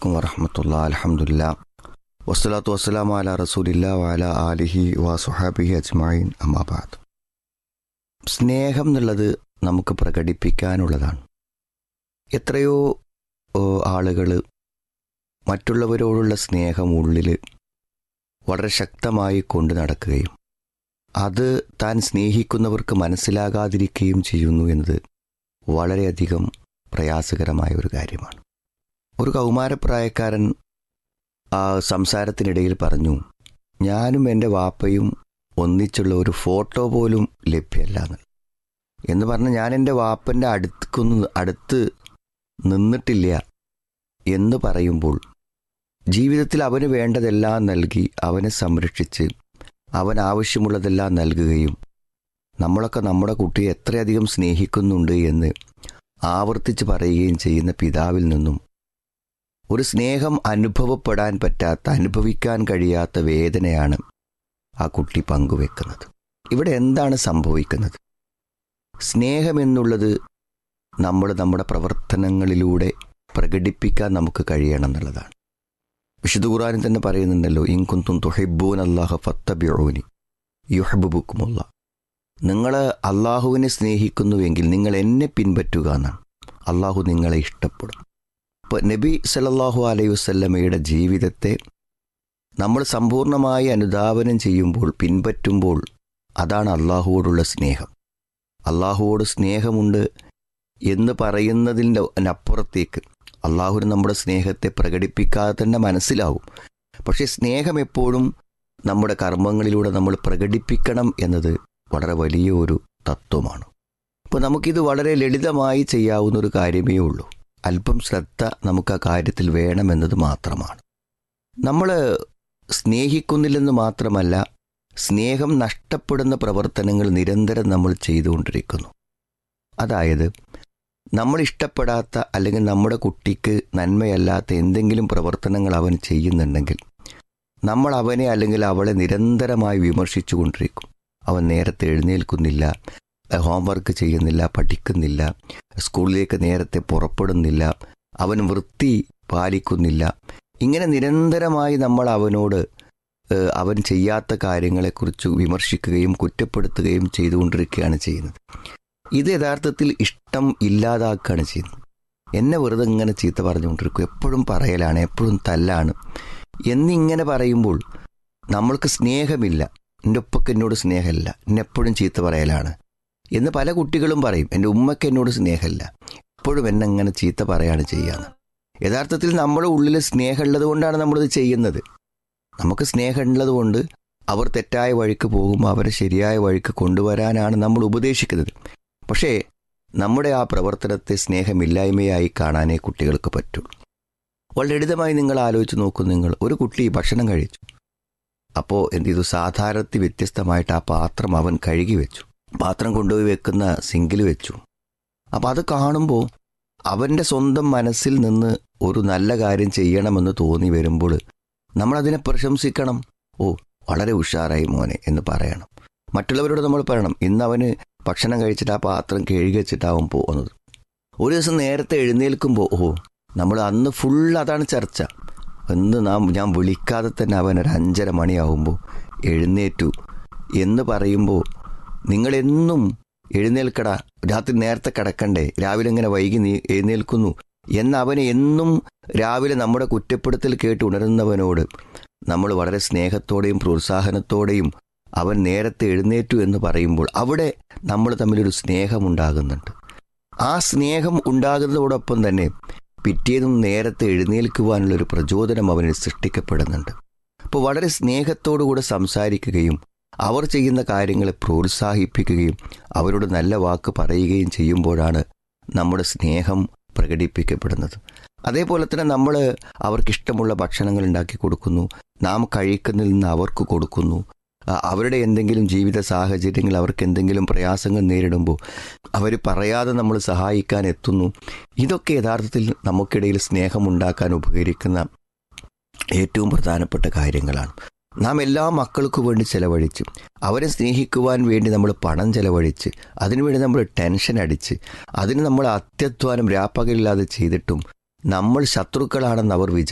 അലൈക്കും വറഹമത്തുള്ള അലഹമുല്ല വസ്സലാത്തു വസ്സലാം അല റസൂലില്ല വാല ആലിഹി വസുഹാബിഹി അജ്മായിൻ അമ്മാബാദ് സ്നേഹം എന്നുള്ളത് നമുക്ക് പ്രകടിപ്പിക്കാനുള്ളതാണ് എത്രയോ ആളുകൾ മറ്റുള്ളവരോടുള്ള സ്നേഹം ഉള്ളിൽ വളരെ ശക്തമായി കൊണ്ടു നടക്കുകയും അത് താൻ സ്നേഹിക്കുന്നവർക്ക് മനസ്സിലാകാതിരിക്കുകയും ചെയ്യുന്നു എന്നത് വളരെയധികം പ്രയാസകരമായ ഒരു കാര്യമാണ് ഒരു കൗമാരപ്രായക്കാരൻ ആ സംസാരത്തിനിടയിൽ പറഞ്ഞു ഞാനും എൻ്റെ വാപ്പയും ഒന്നിച്ചുള്ള ഒരു ഫോട്ടോ പോലും ലഭ്യമല്ല എന്ന് എന്ന് പറഞ്ഞ് ഞാൻ എൻ്റെ വാപ്പൻ്റെ അടുത്തേക്കൊന്നും അടുത്ത് നിന്നിട്ടില്ല എന്ന് പറയുമ്പോൾ ജീവിതത്തിൽ അവന് വേണ്ടതെല്ലാം നൽകി അവനെ സംരക്ഷിച്ച് അവൻ ആവശ്യമുള്ളതെല്ലാം നൽകുകയും നമ്മളൊക്കെ നമ്മുടെ കുട്ടിയെ എത്രയധികം സ്നേഹിക്കുന്നുണ്ട് എന്ന് ആവർത്തിച്ച് പറയുകയും ചെയ്യുന്ന പിതാവിൽ നിന്നും ഒരു സ്നേഹം അനുഭവപ്പെടാൻ പറ്റാത്ത അനുഭവിക്കാൻ കഴിയാത്ത വേദനയാണ് ആ കുട്ടി പങ്കുവെക്കുന്നത് ഇവിടെ എന്താണ് സംഭവിക്കുന്നത് സ്നേഹമെന്നുള്ളത് നമ്മൾ നമ്മുടെ പ്രവർത്തനങ്ങളിലൂടെ പ്രകടിപ്പിക്കാൻ നമുക്ക് കഴിയണം എന്നുള്ളതാണ് വിശുദ്ധ ഖുറാനിൽ തന്നെ പറയുന്നുണ്ടല്ലോ ഇൻകുന്തും തുഹിബൂൻ അള്ളാഹ ഫത്തബിയോനി യുഹബുബുക്കുമുള്ള നിങ്ങൾ അള്ളാഹുവിനെ സ്നേഹിക്കുന്നുവെങ്കിൽ നിങ്ങൾ എന്നെ പിൻപറ്റുക എന്നാണ് അള്ളാഹു നിങ്ങളെ ഇഷ്ടപ്പെടും ഇപ്പോൾ നബി സല്ലാഹു അലൈഹി വസ്ല്ലമയുടെ ജീവിതത്തെ നമ്മൾ സമ്പൂർണ്ണമായി അനുധാവനം ചെയ്യുമ്പോൾ പിൻപറ്റുമ്പോൾ അതാണ് അള്ളാഹുവോടുള്ള സ്നേഹം അള്ളാഹുവോട് സ്നേഹമുണ്ട് എന്ന് പറയുന്നതിൻ്റെ അപ്പുറത്തേക്ക് അള്ളാഹുവിന് നമ്മുടെ സ്നേഹത്തെ പ്രകടിപ്പിക്കാതെ തന്നെ മനസ്സിലാവും പക്ഷേ സ്നേഹം എപ്പോഴും നമ്മുടെ കർമ്മങ്ങളിലൂടെ നമ്മൾ പ്രകടിപ്പിക്കണം എന്നത് വളരെ വലിയ ഒരു തത്വമാണ് അപ്പോൾ നമുക്കിത് വളരെ ലളിതമായി ചെയ്യാവുന്ന ഒരു കാര്യമേ ഉള്ളൂ അല്പം ശ്രദ്ധ നമുക്ക് ആ കാര്യത്തിൽ വേണമെന്നത് മാത്രമാണ് നമ്മൾ സ്നേഹിക്കുന്നില്ലെന്ന് മാത്രമല്ല സ്നേഹം നഷ്ടപ്പെടുന്ന പ്രവർത്തനങ്ങൾ നിരന്തരം നമ്മൾ ചെയ്തുകൊണ്ടിരിക്കുന്നു അതായത് നമ്മൾ ഇഷ്ടപ്പെടാത്ത അല്ലെങ്കിൽ നമ്മുടെ കുട്ടിക്ക് നന്മയല്ലാത്ത എന്തെങ്കിലും പ്രവർത്തനങ്ങൾ അവൻ ചെയ്യുന്നുണ്ടെങ്കിൽ നമ്മൾ അവനെ അല്ലെങ്കിൽ അവളെ നിരന്തരമായി വിമർശിച്ചു കൊണ്ടിരിക്കും അവൻ നേരത്തെ എഴുന്നേൽക്കുന്നില്ല ഹോംവർക്ക് ചെയ്യുന്നില്ല പഠിക്കുന്നില്ല സ്കൂളിലേക്ക് നേരത്തെ പുറപ്പെടുന്നില്ല അവൻ വൃത്തി പാലിക്കുന്നില്ല ഇങ്ങനെ നിരന്തരമായി നമ്മൾ അവനോട് അവൻ ചെയ്യാത്ത കാര്യങ്ങളെക്കുറിച്ച് വിമർശിക്കുകയും കുറ്റപ്പെടുത്തുകയും ചെയ്തുകൊണ്ടിരിക്കുകയാണ് ചെയ്യുന്നത് ഇത് യഥാർത്ഥത്തിൽ ഇഷ്ടം ഇല്ലാതാക്കുകയാണ് ചെയ്യുന്നത് എന്നെ വെറുതെ ഇങ്ങനെ ചീത്ത പറഞ്ഞുകൊണ്ടിരിക്കും എപ്പോഴും പറയലാണ് എപ്പോഴും തല്ലാണ് എന്നിങ്ങനെ പറയുമ്പോൾ നമ്മൾക്ക് സ്നേഹമില്ല എൻ്റെ ഉപ്പക്ക് എന്നോട് സ്നേഹമില്ല എന്നെ എപ്പോഴും ചീത്ത പറയലാണ് എന്ന് പല കുട്ടികളും പറയും എൻ്റെ ഉമ്മയ്ക്ക് എന്നോട് സ്നേഹമില്ല എപ്പോഴും എന്നെ അങ്ങനെ ചീത്ത പറയാണ് ചെയ്യാന്ന് യഥാർത്ഥത്തിൽ നമ്മുടെ ഉള്ളിൽ സ്നേഹമുള്ളത് കൊണ്ടാണ് നമ്മളിത് ചെയ്യുന്നത് നമുക്ക് സ്നേഹമുള്ളത് കൊണ്ട് അവർ തെറ്റായ വഴിക്ക് പോകുമ്പോൾ അവരെ ശരിയായ വഴിക്ക് കൊണ്ടുവരാനാണ് നമ്മൾ ഉപദേശിക്കുന്നത് പക്ഷേ നമ്മുടെ ആ പ്രവർത്തനത്തെ സ്നേഹമില്ലായ്മയായി കാണാനേ കുട്ടികൾക്ക് പറ്റൂ വളരെ ലളിതമായി നിങ്ങൾ ആലോചിച്ച് നോക്കൂ നിങ്ങൾ ഒരു കുട്ടി ഭക്ഷണം കഴിച്ചു അപ്പോൾ എന്ത് ചെയ്തു സാധാരണത്തിൽ വ്യത്യസ്തമായിട്ട് ആ പാത്രം അവൻ കഴുകി വെച്ചു പാത്രം കൊണ്ടുപോയി വെക്കുന്ന സിങ്കിൽ വെച്ചു അപ്പം അത് കാണുമ്പോൾ അവൻ്റെ സ്വന്തം മനസ്സിൽ നിന്ന് ഒരു നല്ല കാര്യം ചെയ്യണമെന്ന് തോന്നി വരുമ്പോൾ നമ്മളതിനെ പ്രശംസിക്കണം ഓ വളരെ ഉഷാറായി മോനെ എന്ന് പറയണം മറ്റുള്ളവരോട് നമ്മൾ പറയണം ഇന്ന് അവന് ഭക്ഷണം കഴിച്ചിട്ട് ആ പാത്രം കഴുകി വെച്ചിട്ടാവും പോകുന്നത് ഒരു ദിവസം നേരത്തെ എഴുന്നേൽക്കുമ്പോൾ ഓ നമ്മൾ അന്ന് ഫുൾ അതാണ് ചർച്ച എന്ന് നാം ഞാൻ വിളിക്കാതെ തന്നെ അവൻ ഒരു അഞ്ചര മണിയാവുമ്പോൾ എഴുന്നേറ്റു എന്ന് പറയുമ്പോൾ നിങ്ങളെന്നും എഴുന്നേൽക്കടാ രാത്രി നേരത്തെ കിടക്കണ്ടേ രാവിലെ ഇങ്ങനെ വൈകി നീ എഴുന്നേൽക്കുന്നു എന്ന് അവനെ എന്നും രാവിലെ നമ്മുടെ കുറ്റപ്പെടുത്തൽ കേട്ട് ഉണരുന്നവനോട് നമ്മൾ വളരെ സ്നേഹത്തോടെയും പ്രോത്സാഹനത്തോടെയും അവൻ നേരത്തെ എഴുന്നേറ്റു എന്ന് പറയുമ്പോൾ അവിടെ നമ്മൾ തമ്മിലൊരു സ്നേഹമുണ്ടാകുന്നുണ്ട് ആ സ്നേഹം ഉണ്ടാകുന്നതോടൊപ്പം തന്നെ പിറ്റേന്നും നേരത്തെ എഴുന്നേൽക്കുവാനുള്ളൊരു പ്രചോദനം അവനിൽ സൃഷ്ടിക്കപ്പെടുന്നുണ്ട് അപ്പോൾ വളരെ സ്നേഹത്തോടുകൂടെ സംസാരിക്കുകയും അവർ ചെയ്യുന്ന കാര്യങ്ങളെ പ്രോത്സാഹിപ്പിക്കുകയും അവരോട് നല്ല വാക്ക് പറയുകയും ചെയ്യുമ്പോഴാണ് നമ്മുടെ സ്നേഹം പ്രകടിപ്പിക്കപ്പെടുന്നത് അതേപോലെ തന്നെ നമ്മൾ അവർക്കിഷ്ടമുള്ള ഭക്ഷണങ്ങൾ ഉണ്ടാക്കി കൊടുക്കുന്നു നാം കഴിക്കുന്നതിൽ നിന്ന് അവർക്ക് കൊടുക്കുന്നു അവരുടെ എന്തെങ്കിലും ജീവിത സാഹചര്യങ്ങൾ അവർക്ക് എന്തെങ്കിലും പ്രയാസങ്ങൾ നേരിടുമ്പോൾ അവർ പറയാതെ നമ്മൾ സഹായിക്കാൻ എത്തുന്നു ഇതൊക്കെ യഥാർത്ഥത്തിൽ നമുക്കിടയിൽ സ്നേഹമുണ്ടാക്കാൻ ഉപകരിക്കുന്ന ഏറ്റവും പ്രധാനപ്പെട്ട കാര്യങ്ങളാണ് നാം എല്ലാ മക്കൾക്ക് വേണ്ടി ചെലവഴിച്ച് അവരെ സ്നേഹിക്കുവാൻ വേണ്ടി നമ്മൾ പണം ചെലവഴിച്ച് അതിനുവേണ്ടി നമ്മൾ ടെൻഷൻ അടിച്ച് അതിന് നമ്മൾ അത്യധ്വാനം രാപ്പകലില്ലാതെ ചെയ്തിട്ടും നമ്മൾ ശത്രുക്കളാണെന്ന് അവർ